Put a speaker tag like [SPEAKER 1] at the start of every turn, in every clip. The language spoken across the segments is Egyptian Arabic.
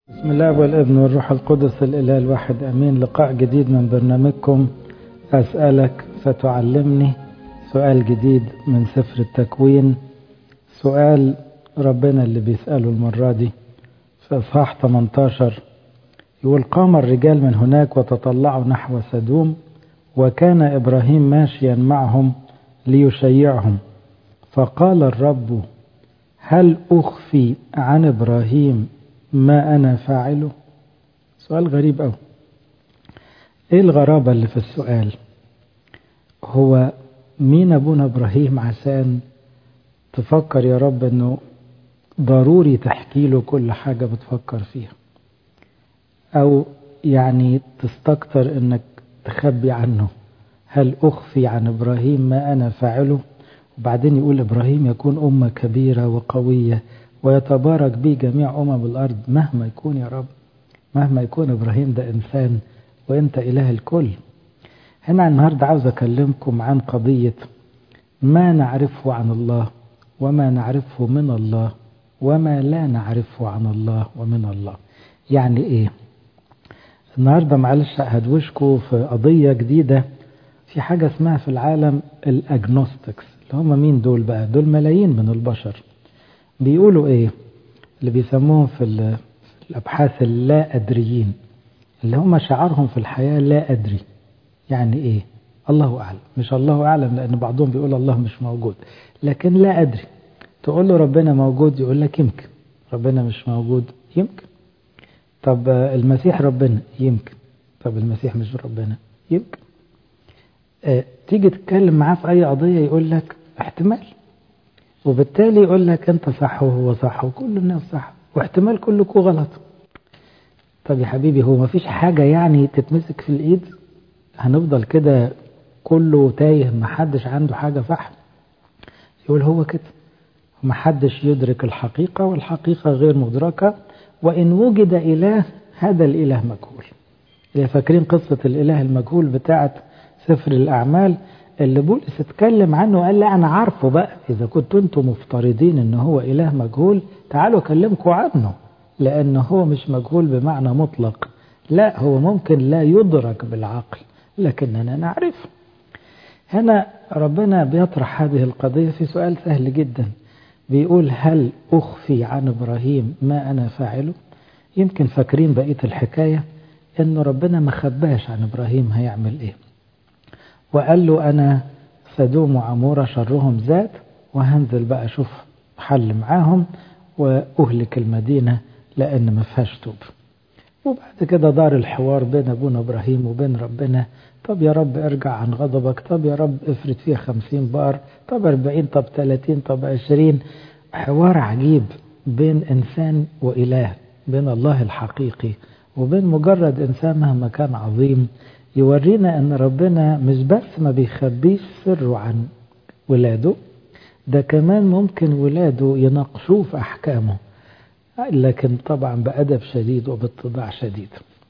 [SPEAKER 1] بسم الله والابن والروح القدس الإله الواحد أمين لقاء جديد من برنامجكم أسألك فتعلمني سؤال جديد من سفر التكوين سؤال ربنا اللي بيسأله المرة دي في إصحاح 18 يقول قام الرجال من هناك وتطلعوا نحو سدوم وكان إبراهيم ماشيا معهم ليشيعهم فقال الرب هل أخفي عن إبراهيم ما أنا فاعله سؤال غريب أوي إيه الغرابة اللي في السؤال هو مين أبونا إبراهيم عشان تفكر يا رب أنه ضروري تحكي له كل حاجة بتفكر فيها أو يعني تستكتر أنك تخبي عنه هل أخفي عن إبراهيم ما أنا فاعله وبعدين يقول إبراهيم يكون أمة كبيرة وقوية ويتبارك به جميع أمم الأرض مهما يكون يا رب مهما يكون إبراهيم ده إنسان وإنت إله الكل هنا النهاردة عاوز أكلمكم عن قضية ما نعرفه عن الله وما نعرفه من الله وما لا نعرفه عن الله ومن الله يعني إيه النهاردة معلش هدوشكم في قضية جديدة في حاجة اسمها في العالم الأجنوستكس اللي هم مين دول بقى دول ملايين من البشر بيقولوا ايه اللي بيسموهم في الابحاث اللا ادريين اللي هم شعارهم في الحياة لا ادري يعني ايه الله اعلم مش الله اعلم لان بعضهم بيقول الله مش موجود لكن لا ادري تقول له ربنا موجود يقول لك يمكن ربنا مش موجود يمكن طب المسيح ربنا يمكن طب المسيح مش ربنا يمكن اه تيجي تتكلم معاه في اي قضية يقول لك احتمال وبالتالي يقول لك انت صح وهو صح وكل الناس صح واحتمال كلكم غلط طب يا حبيبي هو ما فيش حاجة يعني تتمسك في الايد هنفضل كده كله تايه ما حدش عنده حاجة صح يقول هو كده ما حدش يدرك الحقيقة والحقيقة غير مدركة وإن وجد إله هذا الإله مجهول اللي فاكرين قصة الإله المجهول بتاعت سفر الأعمال اللي بولس اتكلم عنه وقال لا انا عارفه بقى اذا كنتوا انتم مفترضين ان هو اله مجهول تعالوا اكلمكم عنه لان هو مش مجهول بمعنى مطلق لا هو ممكن لا يدرك بالعقل لكننا نعرفه هنا ربنا بيطرح هذه القضية في سؤال سهل جدا بيقول هل أخفي عن إبراهيم ما أنا فاعله يمكن فاكرين بقية الحكاية أن ربنا ما خباش عن إبراهيم هيعمل إيه وقال له أنا سدوم وعمورة شرهم زاد وهنزل بقى أشوف حل معاهم وأهلك المدينة لأن ما فيهاش توب وبعد كده دار الحوار بين أبونا إبراهيم وبين ربنا طب يا رب ارجع عن غضبك طب يا رب افرد فيها خمسين بار طب أربعين طب ثلاثين طب عشرين حوار عجيب بين إنسان وإله بين الله الحقيقي وبين مجرد إنسان مهما كان عظيم يورينا ان ربنا مش بس ما بيخبيش سره عن ولاده ده كمان ممكن ولاده يناقشوه في احكامه لكن طبعا بأدب شديد وباتضاع شديد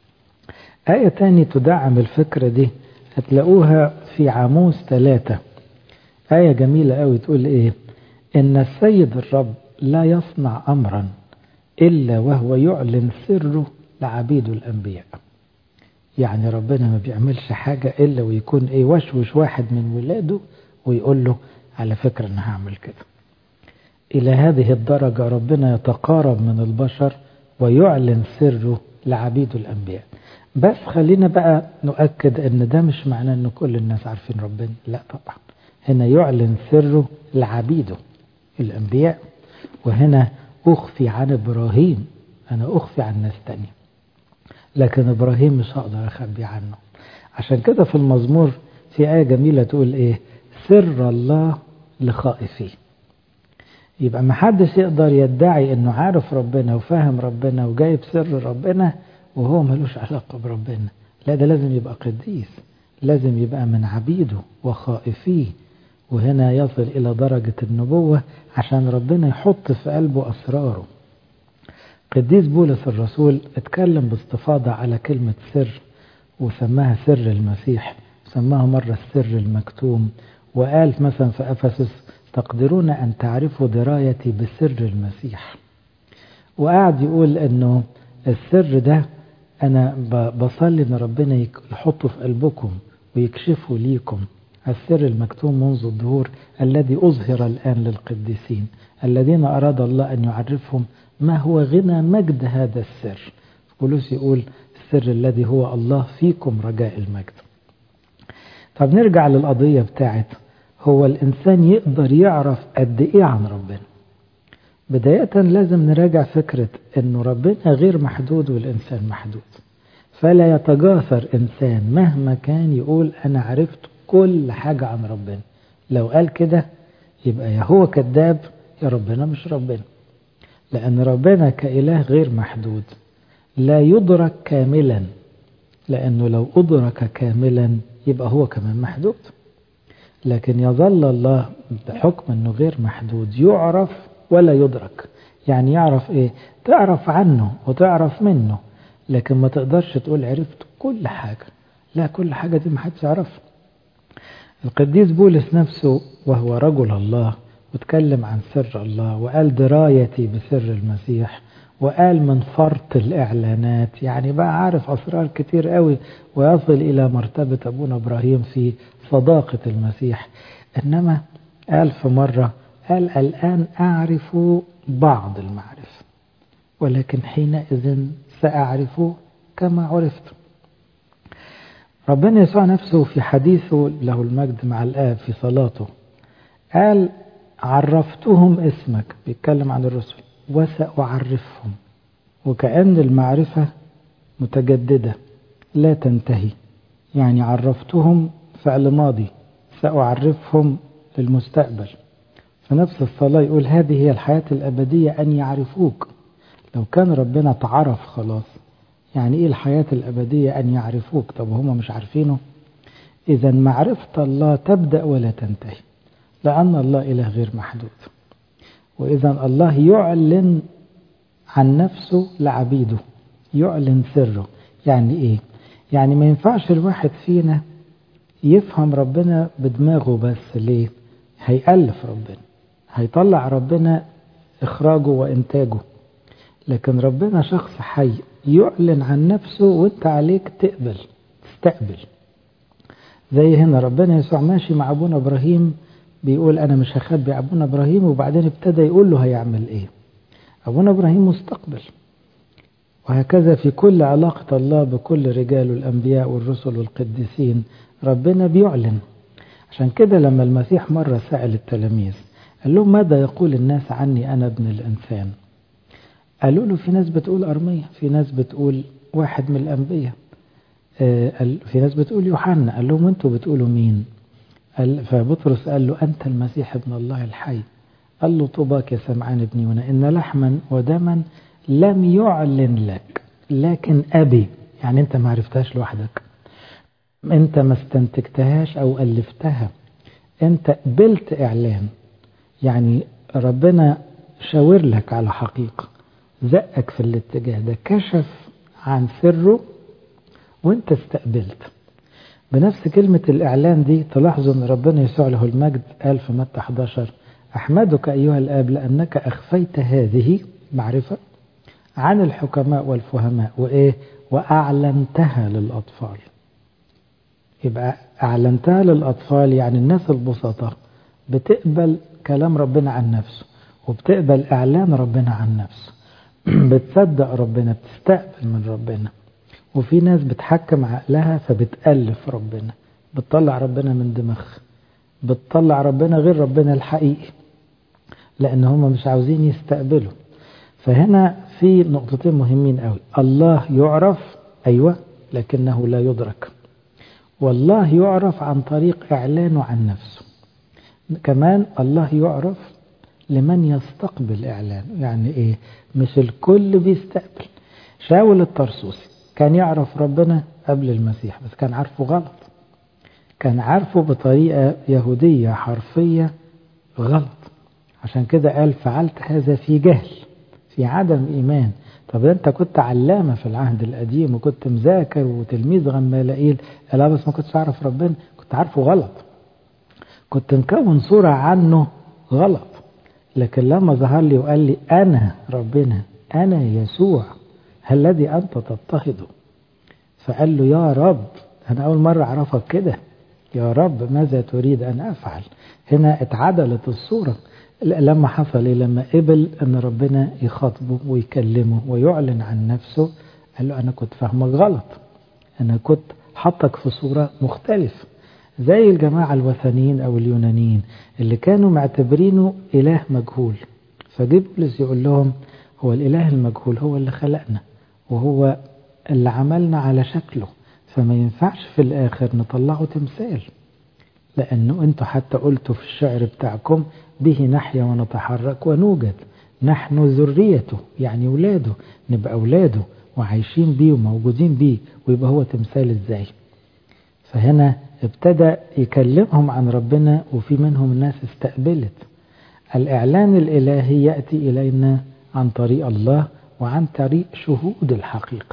[SPEAKER 1] آية تاني تدعم الفكرة دي هتلاقوها في عاموس ثلاثة آية جميلة قوي تقول إيه إن السيد الرب لا يصنع أمرا إلا وهو يعلن سره لعبيد الأنبياء يعني ربنا ما بيعملش حاجة إلا ويكون إيه وشوش واحد من ولاده ويقول له على فكرة أنا هعمل كده إلى هذه الدرجة ربنا يتقارب من البشر ويعلن سره لعبيد الأنبياء بس خلينا بقى نؤكد أن ده مش معناه أن كل الناس عارفين ربنا لا طبعا هنا يعلن سره لعبيده الأنبياء وهنا أخفي عن إبراهيم أنا أخفي عن ناس تانية لكن إبراهيم مش هقدر أخبي عنه عشان كده في المزمور في آية جميلة تقول إيه سر الله لخائفيه يبقى ما حدش يقدر يدعي انه عارف ربنا وفاهم ربنا وجايب سر ربنا وهو ملوش علاقة بربنا لا ده لازم يبقى قديس لازم يبقى من عبيده وخائفيه وهنا يصل إلى درجة النبوة عشان ربنا يحط في قلبه أسراره قديس بولس الرسول اتكلم باستفاضة على كلمة سر وسماها سر المسيح سماها مرة السر المكتوم وقال مثلا في أفسس تقدرون أن تعرفوا درايتي بسر المسيح وقعد يقول أنه السر ده أنا بصلي إن ربنا يحطه في قلبكم ويكشفه ليكم السر المكتوم منذ الظهور الذي أظهر الآن للقديسين الذين أراد الله أن يعرفهم ما هو غنى مجد هذا السر بولس يقول السر الذي هو الله فيكم رجاء المجد طب نرجع للقضية بتاعت هو الإنسان يقدر يعرف قد إيه عن ربنا بداية لازم نراجع فكرة أنه ربنا غير محدود والإنسان محدود فلا يتجاثر إنسان مهما كان يقول أنا عرفت كل حاجة عن ربنا لو قال كده يبقى يا هو كذاب يا ربنا مش ربنا لأن ربنا كإله غير محدود لا يدرك كاملا لأنه لو أدرك كاملا يبقى هو كمان محدود لكن يظل الله بحكم أنه غير محدود يعرف ولا يدرك يعني يعرف إيه تعرف عنه وتعرف منه لكن ما تقدرش تقول عرفت كل حاجة لا كل حاجة دي ما حدش يعرفها القديس بولس نفسه وهو رجل الله وتكلم عن سر الله وقال درايتي بسر المسيح وقال من فرط الإعلانات يعني بقى عارف أسرار كتير قوي ويصل إلى مرتبة أبونا إبراهيم في صداقة المسيح إنما قال في مرة قال الآن أعرف بعض المعرفة ولكن حينئذ سأعرف كما عرفت ربنا يسوع نفسه في حديثه له المجد مع الآب في صلاته قال عرفتهم اسمك بيتكلم عن الرسل وسأعرفهم وكأن المعرفة متجددة لا تنتهي يعني عرفتهم فعل ماضي سأعرفهم للمستقبل في نفس الصلاة يقول هذه هي الحياة الأبدية أن يعرفوك لو كان ربنا تعرف خلاص يعني إيه الحياة الأبدية أن يعرفوك طب هم مش عارفينه إذا معرفة الله تبدأ ولا تنتهي لأن الله إله غير محدود وإذا الله يعلن عن نفسه لعبيده يعلن سره يعني إيه يعني ما ينفعش الواحد فينا يفهم ربنا بدماغه بس ليه هيألف ربنا هيطلع ربنا إخراجه وإنتاجه لكن ربنا شخص حي يعلن عن نفسه وانت عليك تقبل تستقبل زي هنا ربنا يسوع ماشي مع أبونا إبراهيم بيقول أنا مش هخبي أبونا إبراهيم وبعدين ابتدى يقول له هيعمل إيه أبونا إبراهيم مستقبل وهكذا في كل علاقة الله بكل رجال الأنبياء والرسل والقديسين ربنا بيعلن عشان كده لما المسيح مرة سأل التلاميذ قال لهم ماذا يقول الناس عني أنا ابن الإنسان قالوا له في ناس بتقول أرمية في ناس بتقول واحد من الأنبياء في ناس بتقول يوحنا قال لهم انتوا بتقولوا مين قال فبطرس قال له أنت المسيح ابن الله الحي قال له طوباك يا سمعان ابن يونا إن لحما ودما لم يعلن لك لكن أبي يعني أنت ما عرفتهاش لوحدك أنت ما استنتجتهاش أو ألفتها أنت قبلت إعلان يعني ربنا شاور لك على حقيقة زقك في الاتجاه ده كشف عن سره وانت استقبلت بنفس كلمة الإعلان دي تلاحظوا أن ربنا يسوع له المجد قال في متى 11 أحمدك أيها الآب لأنك أخفيت هذه معرفة عن الحكماء والفهماء وإيه وأعلنتها للأطفال يبقى أعلنتها للأطفال يعني الناس البسطاء بتقبل كلام ربنا عن نفسه وبتقبل إعلان ربنا عن نفسه بتصدق ربنا بتستقبل من ربنا وفي ناس بتحكم عقلها فبتألف ربنا بتطلع ربنا من دماغها بتطلع ربنا غير ربنا الحقيقي لأن هم مش عاوزين يستقبلوا فهنا في نقطتين مهمين قوي الله يعرف أيوة لكنه لا يدرك والله يعرف عن طريق إعلانه عن نفسه كمان الله يعرف لمن يستقبل إعلانه يعني إيه مش الكل بيستقبل شاول الطرسوسي كان يعرف ربنا قبل المسيح بس كان عارفه غلط كان عارفه بطريقة يهودية حرفية غلط عشان كده قال فعلت هذا في جهل في عدم إيمان طب أنت كنت علامة في العهد القديم وكنت مذاكر وتلميذ غمالائيل لا بس ما كنتش أعرف ربنا كنت عارفه غلط كنت مكون صورة عنه غلط لكن لما ظهر لي وقال لي أنا ربنا أنا يسوع الذي أنت تضطهده فقال له يا رب أنا أول مرة أعرفك كده يا رب ماذا تريد أن أفعل هنا اتعدلت الصورة لما حصل إيه لما قبل أن ربنا يخاطبه ويكلمه ويعلن عن نفسه قال له أنا كنت فاهمك غلط أنا كنت حطك في صورة مختلفة زي الجماعة الوثنيين أو اليونانيين اللي كانوا معتبرينه إله مجهول فجه بولس يقول لهم هو الإله المجهول هو اللي خلقنا وهو اللي عملنا على شكله فما ينفعش في الآخر نطلعه تمثال لأنه أنتوا حتى قلتوا في الشعر بتاعكم به نحيا ونتحرك ونوجد نحن ذريته يعني ولاده نبقى أولاده وعايشين بيه وموجودين بيه ويبقى هو تمثال ازاي فهنا ابتدى يكلمهم عن ربنا وفي منهم الناس استقبلت الإعلان الإلهي يأتي إلينا عن طريق الله وعن طريق شهود الحقيقة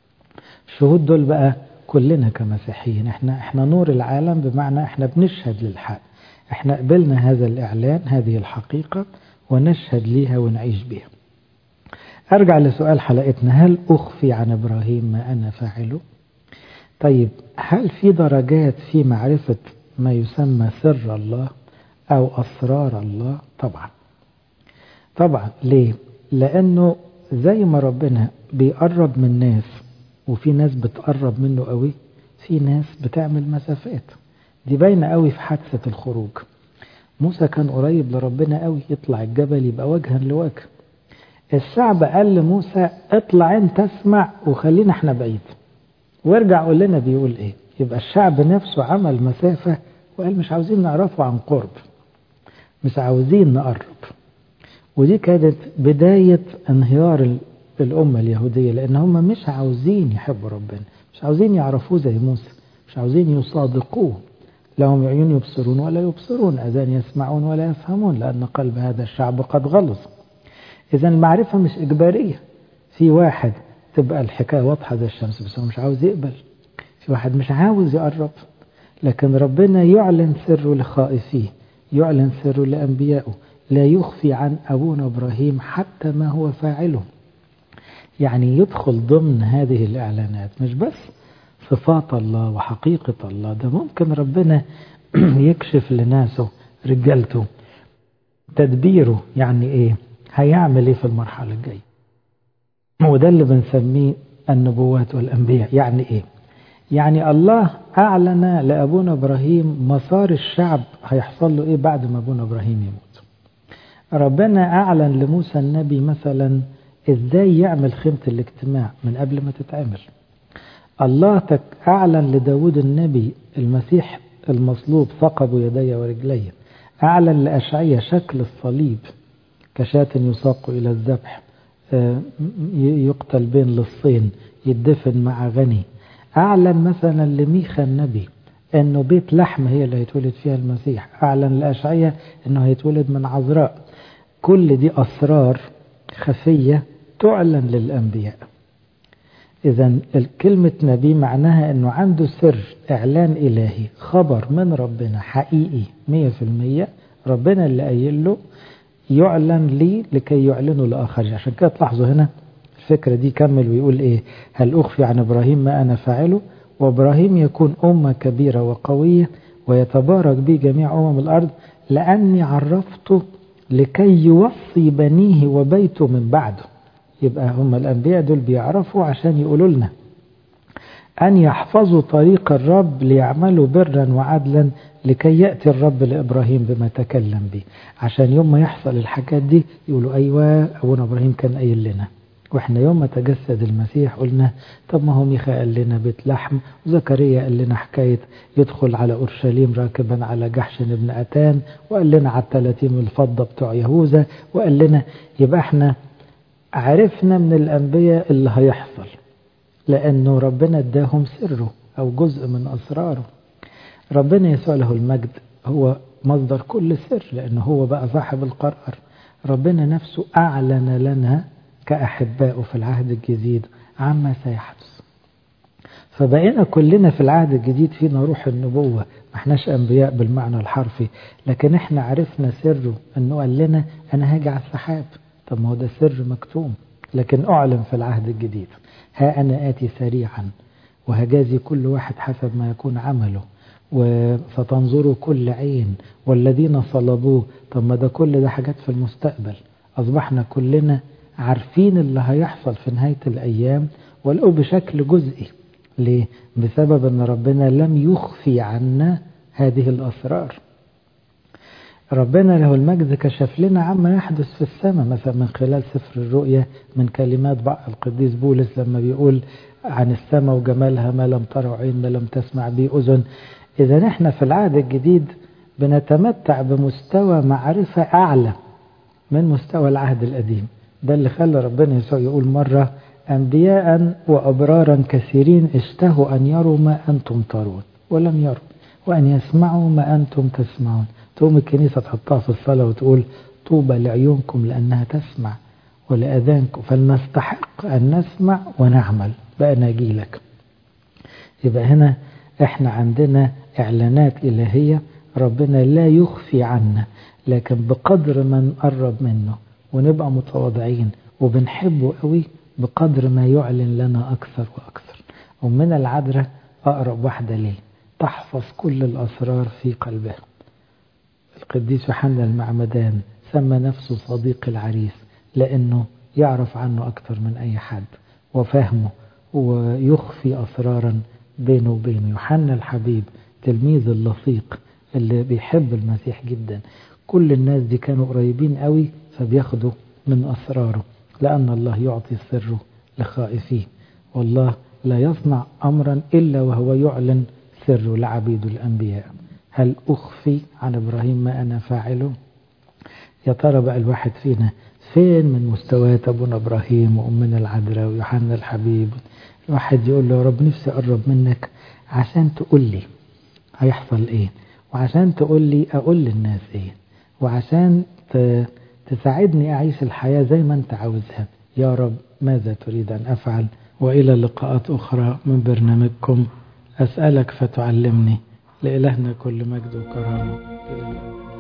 [SPEAKER 1] الشهود دول بقى كلنا كمسيحيين احنا احنا نور العالم بمعنى احنا بنشهد للحق احنا قبلنا هذا الإعلان هذه الحقيقة ونشهد ليها ونعيش بها أرجع لسؤال حلقتنا هل أخفي عن إبراهيم ما أنا فاعله طيب هل في درجات في معرفة ما يسمى سر الله أو أسرار الله طبعا طبعا ليه لأنه زي ما ربنا بيقرب من ناس وفي ناس بتقرب منه قوي في ناس بتعمل مسافات دي باينة قوي في حادثة الخروج موسى كان قريب لربنا قوي يطلع الجبل يبقى وجها لوجه الشعب قال لموسى اطلع انت اسمع وخلينا احنا بعيد وارجع قول لنا بيقول ايه يبقى الشعب نفسه عمل مسافة وقال مش عاوزين نعرفه عن قرب مش عاوزين نقرب ودي كانت بداية انهيار الأمة اليهودية لأن هم مش عاوزين يحبوا ربنا مش عاوزين يعرفوه زي موسى مش عاوزين يصادقوه لهم عيون يبصرون ولا يبصرون أذان يسمعون ولا يفهمون لأن قلب هذا الشعب قد غلظ إذا المعرفة مش إجبارية في واحد تبقى الحكاية واضحة زي الشمس بس هو مش عاوز يقبل في واحد مش عاوز يقرب لكن ربنا يعلن سره لخائفيه يعلن سره لأنبيائه لا يخفي عن أبونا إبراهيم حتى ما هو فاعله يعني يدخل ضمن هذه الإعلانات مش بس صفات الله وحقيقة الله ده ممكن ربنا يكشف لناسه رجالته تدبيره يعني ايه هيعمل ايه في المرحلة الجاية وده اللي بنسميه النبوات والأنبياء يعني ايه يعني الله أعلن لأبونا إبراهيم مسار الشعب هيحصل له ايه بعد ما أبونا إبراهيم يموت ربنا أعلن لموسى النبي مثلا ازاي يعمل خيمة الاجتماع من قبل ما تتعمل الله أعلن لداود النبي المسيح المصلوب ثقب يدي ورجلي أعلن لأشعية شكل الصليب كشاة يساق إلى الذبح يقتل بين لصين يدفن مع غني أعلن مثلا لميخا النبي أنه بيت لحم هي اللي هيتولد فيها المسيح أعلن لأشعية أنه هيتولد من عذراء كل دي أسرار خفية تعلن للأنبياء إذا كلمة نبي معناها أنه عنده سر إعلان إلهي خبر من ربنا حقيقي مية في المية ربنا اللي قايل له يعلن لي لكي يعلنه لآخرين عشان كده تلاحظوا هنا الفكرة دي كمل ويقول إيه هل أخفي عن إبراهيم ما أنا فاعله وإبراهيم يكون أمة كبيرة وقوية ويتبارك به جميع أمم الأرض لأني عرفته لكي يوصي بنيه وبيته من بعده يبقى هم الأنبياء دول بيعرفوا عشان يقولوا لنا أن يحفظوا طريق الرب ليعملوا برا وعدلا لكي يأتي الرب لإبراهيم بما تكلم به عشان يوم ما يحصل الحاجات دي يقولوا أيوة أبونا إبراهيم كان قايل لنا وإحنا يوم ما تجسد المسيح قلنا طب ما هو ميخا قال لنا بيت لحم وزكريا قال لنا حكاية يدخل على أورشليم راكبا على جحش بن أتان وقال لنا على التلاتين الفضة بتوع يهوذا وقال لنا يبقى إحنا عرفنا من الأنبياء اللي هيحصل لأنه ربنا اداهم سره أو جزء من أسراره ربنا يسوع له المجد هو مصدر كل سر لأنه هو بقى صاحب القرار ربنا نفسه أعلن لنا كأحبائه في العهد الجديد عما سيحدث فبقينا كلنا في العهد الجديد فينا روح النبوة ما احناش أنبياء بالمعنى الحرفي لكن احنا عرفنا سره أنه قال لنا أنا هاجي على السحاب طب ما هو ده سر مكتوم لكن أعلن في العهد الجديد ها أنا آتي سريعا وهجازي كل واحد حسب ما يكون عمله وستنظروا كل عين والذين صلبوه طب ما ده كل ده حاجات في المستقبل أصبحنا كلنا عارفين اللي هيحصل في نهاية الأيام ولو بشكل جزئي ليه؟ بسبب أن ربنا لم يخفي عنا هذه الأسرار ربنا له المجد كشف لنا عما يحدث في السماء مثلا من خلال سفر الرؤيا من كلمات بعض القديس بولس لما بيقول عن السماء وجمالها ما لم ترى عين ما لم تسمع به أذن إذا احنا في العهد الجديد بنتمتع بمستوى معرفة أعلى من مستوى العهد القديم ده اللي خلى ربنا يسوع يقول مرة أنبياء وأبرارا كثيرين اشتهوا أن يروا ما أنتم ترون ولم يروا وأن يسمعوا ما أنتم تسمعون تقوم الكنيسة تحطها في الصلاة وتقول طوبى لعيونكم لأنها تسمع ولأذانكم فلنستحق أن نسمع ونعمل بقى نجيلك يبقى هنا احنا عندنا إعلانات إلهية ربنا لا يخفي عنا لكن بقدر ما نقرب منه ونبقى متواضعين وبنحبه قوي بقدر ما يعلن لنا أكثر وأكثر ومن العذراء أقرب واحدة ليه تحفظ كل الأسرار في قلبها القديس يوحنا المعمدان سمى نفسه صديق العريس لأنه يعرف عنه أكثر من أي حد وفهمه ويخفي أسرارا بينه وبينه يوحنا الحبيب تلميذ اللصيق اللي بيحب المسيح جدا كل الناس دي كانوا قريبين قوي فبياخدوا من أسراره لأن الله يعطي سره لخائفيه والله لا يصنع أمرا إلا وهو يعلن سره لعبيد الأنبياء هل أخفي عن إبراهيم ما أنا فاعله يا ترى بقى الواحد فينا فين من مستويات أبونا إبراهيم وأمنا العذراء ويوحنا الحبيب الواحد يقول له يا رب نفسي أقرب منك عشان تقول لي هيحصل إيه وعشان تقول لي أقول للناس إيه وعشان تساعدني أعيش الحياة زي ما أنت عاوزها يا رب ماذا تريد أن أفعل وإلى لقاءات أخرى من برنامجكم أسألك فتعلمني لإلهنا كل مجد وكرامة إلى الأبد